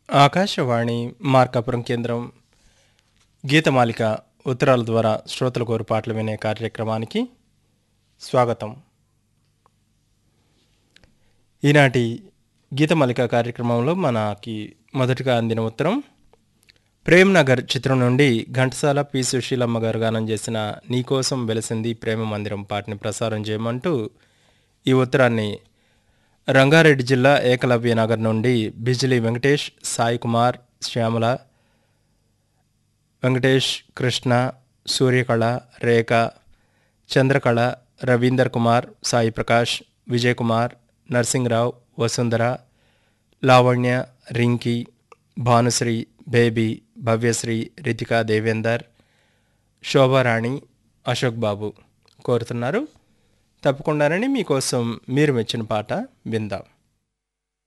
ఆకాశవాణి మార్కాపురం కేంద్రం గీతమాలిక ఉత్తరాల ద్వారా శ్రోతల కోరు పాటలు వినే కార్యక్రమానికి స్వాగతం ఈనాటి గీతమాలిక కార్యక్రమంలో మనకి మొదటగా అందిన ఉత్తరం ప్రేమ్ నగర్ చిత్రం నుండి ఘంటసాల పి సుశీలమ్మ గారు గానం చేసిన నీకోసం వెలసింది ప్రేమ మందిరం పాటని ప్రసారం చేయమంటూ ఈ ఉత్తరాన్ని రంగారెడ్డి జిల్లా ఏకలవ్య నగర్ నుండి బిజిలి వెంకటేష్ సాయి కుమార్ శ్యామల వెంకటేష్ కృష్ణ సూర్యకళ రేఖ చంద్రకళ రవీందర్ కుమార్ సాయి ప్రకాష్ విజయ్ కుమార్ నర్సింగ్రావు వసుంధర లావణ్య రింకీ భానుశ్రీ బేబీ భవ్యశ్రీ రితికా దేవేందర్ శోభారాణి అశోక్ బాబు కోరుతున్నారు తప్పకుండానని మీకోసం మీరు మెచ్చిన పాట విందాం